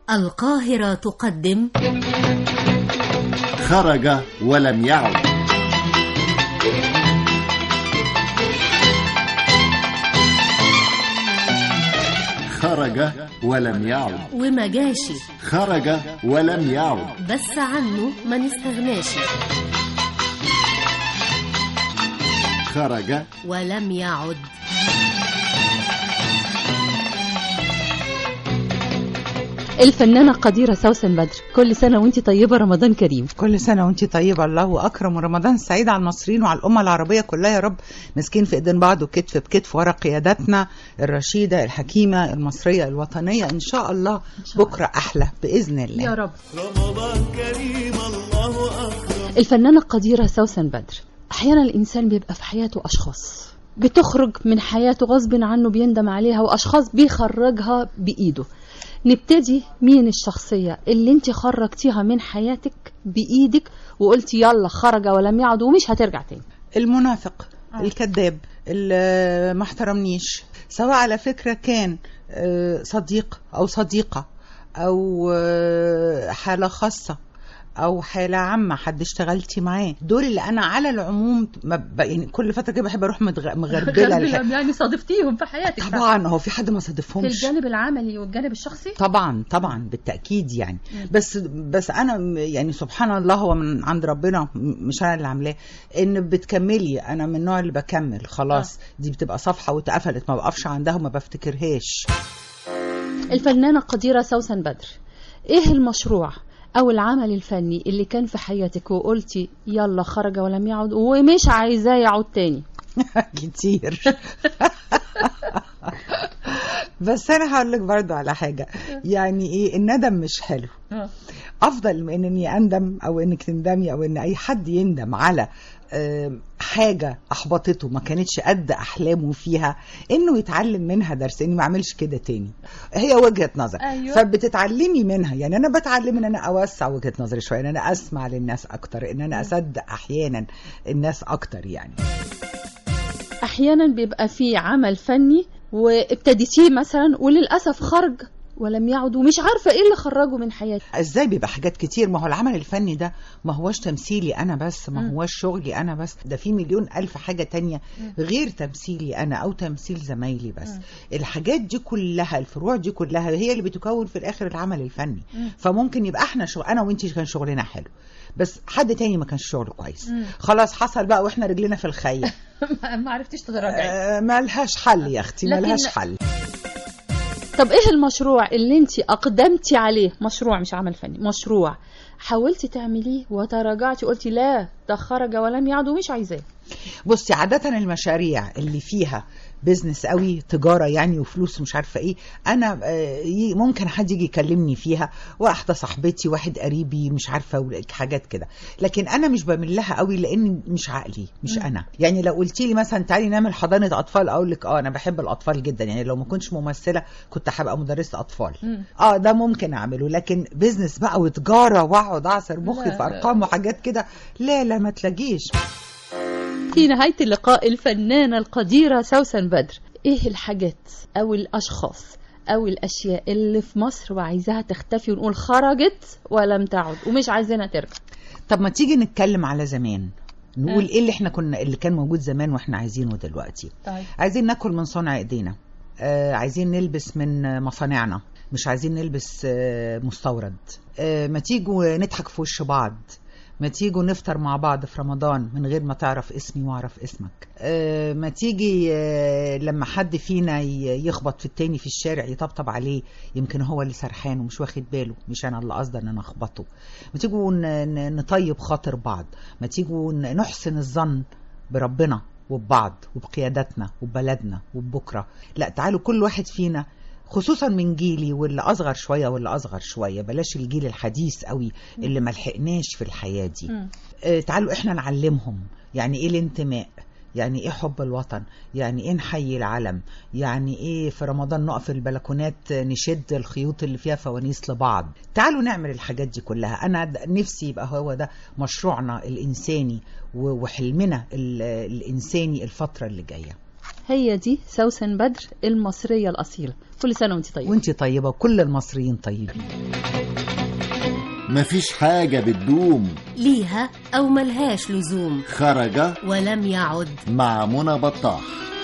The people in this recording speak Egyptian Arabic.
القاهرة تقدم خرج ولم يعد خرج ولم يعد وما جاشي خرج ولم يعد بس عنه ما نستغناش خرج ولم يعد الفنانة قديرة سوسن بدر كل سنة وانت طيبة رمضان كريم كل سنة وانت طيبة الله أكرم ورمضان سعيد على المصريين وعلى الأمة العربية كلها يا رب ماسكين في إيدين بعض وكتف بكتف ورا قياداتنا الرشيدة الحكيمة المصرية الوطنية إن شاء الله بكرة أحلى بإذن الله يا رب رمضان كريم الله أكرم الفنانة قديرة سوسن بدر أحيانا الإنسان بيبقى في حياته أشخاص بتخرج من حياته غصب عنه بيندم عليها وأشخاص بيخرجها بإيده نبتدي مين الشخصية اللي انت خرجتيها من حياتك بإيدك وقلتي يلا خرج ولم يعد ومش هترجع تاني المنافق الكذاب اللي ما احترمنيش سواء على فكرة كان آه، صديق أو صديقة أو آه، حالة خاصة أو حالة عامة حد اشتغلتي معاه دول اللي أنا على العموم ما ب- يعني كل فترة كده بحب أروح متغ- مغربلة الح- يعني صادفتيهم في حياتك طبعا هو في حد ما في صادفهمش الجانب العملي والجانب الشخصي طبعا طبعا بالتاكيد يعني بس بس انا م- يعني سبحان الله هو من عند ربنا م- مش انا اللي عاملاه ان بتكملي انا من النوع اللي بكمل خلاص دي بتبقى صفحه واتقفلت ما بقفش عندها وما بفتكرهاش الفنانة قديرة سوسن بدر ايه المشروع او العمل الفني اللي كان في حياتك وقلتي يلا خرج ولم يعد ومش عايزاه يعود تاني كتير بس انا هقول لك برضو على حاجه يعني ايه الندم مش حلو افضل من اني اندم او انك تندمي او ان اي حد يندم على آم، حاجة أحبطته ما كانتش قد أحلامه فيها إنه يتعلم منها درس إني ما أعملش كده تاني هي وجهة نظر أيوة. فبتتعلمي منها يعني أنا بتعلم إن أنا أوسع وجهة نظري شوية إن أنا أسمع للناس أكتر إن أنا أصدق أحيانا الناس أكتر يعني احيانا بيبقى في عمل فني وابتديتيه مثلا وللاسف خرج ولم يعد ومش عارفه ايه اللي خرجه من حياتي ازاي بيبقى حاجات كتير ما هو العمل الفني ده ما هوش تمثيلي انا بس ما هوش شغلي انا بس ده في مليون الف حاجة تانية غير تمثيلي انا او تمثيل زمايلي بس الحاجات دي كلها الفروع دي كلها هي اللي بتكون في الاخر العمل الفني فممكن يبقى احنا شغل انا وانتي كان شغلنا حلو بس حد تاني ما كانش شغله كويس خلاص حصل بقى واحنا رجلنا في الخية ما عرفتش تراجعي آه ملهاش حل يا اختي لكن- ملهاش حل طب ايه المشروع اللي انت اقدمتي عليه مشروع مش عمل فني مشروع حاولتي تعمليه وتراجعتي قلتي لا ده خرج ولم يعد ومش عايزاه بصي عادة المشاريع اللي فيها بيزنس قوي تجارة يعني وفلوس ومش عارفة ايه انا آه، ي- ممكن حد يجي يكلمني فيها واحدة صاحبتي واحد قريبي مش عارفة و- حاجات كده لكن انا مش بميل لها قوي لان مش عقلي مش انا يعني لو قلتي لي مثلا تعالي نعمل حضانة اطفال اقول لك اه انا بحب الاطفال جدا يعني لو ما كنتش ممثلة كنت هبقى مدرسة اطفال اه ده ممكن اعمله لكن بيزنس بقى وتجارة واقعد اعصر مخي في ارقام وحاجات كده لا لا ما تلاقيش في نهاية اللقاء الفنانة القديرة سوسن بدر ايه الحاجات او الاشخاص او الاشياء اللي في مصر وعايزاها تختفي ونقول خرجت ولم تعد ومش عايزينها ترجع طب ما تيجي نتكلم على زمان نقول ايه اللي احنا كنا اللي كان موجود زمان واحنا عايزينه دلوقتي طيب عايزين ناكل من صنع ايدينا آه عايزين نلبس من آه، مصانعنا مش عايزين نلبس آه مستورد آه ما تيجوا نضحك في وش بعض ما تيجوا نفطر مع بعض في رمضان من غير ما تعرف اسمي واعرف اسمك آه ما تيجي آه لما حد فينا ي- يخبط في التاني في الشارع يطبطب عليه يمكن هو اللي سرحان ومش واخد باله مش انا اللي قصدي ان انا اخبطه ما تيجوا ن- ن- نطيب خاطر بعض ما تيجوا ن- نحسن الظن بربنا وببعض وبقياداتنا وببلدنا وببكره لا تعالوا كل واحد فينا خصوصا من جيلي واللي اصغر شويه واللي اصغر شويه بلاش الجيل الحديث قوي اللي ما لحقناش في الحياه دي مم. آه تعالوا احنا نعلمهم يعني ايه الانتماء يعني ايه حب الوطن يعني ايه نحيي العلم يعني ايه في رمضان نقف البلكونات نشد الخيوط اللي فيها فوانيس لبعض تعالوا نعمل الحاجات دي كلها انا د- نفسي يبقى هو ده مشروعنا الانساني و- وحلمنا ال- الانساني الفتره اللي جايه هي دي سوسن بدر المصرية الأصيلة كل سنة وانت طيبة وانت طيبة وكل المصريين طيبين مفيش حاجة بتدوم ليها أو ملهاش لزوم خرج ولم يعد مع منى بطاح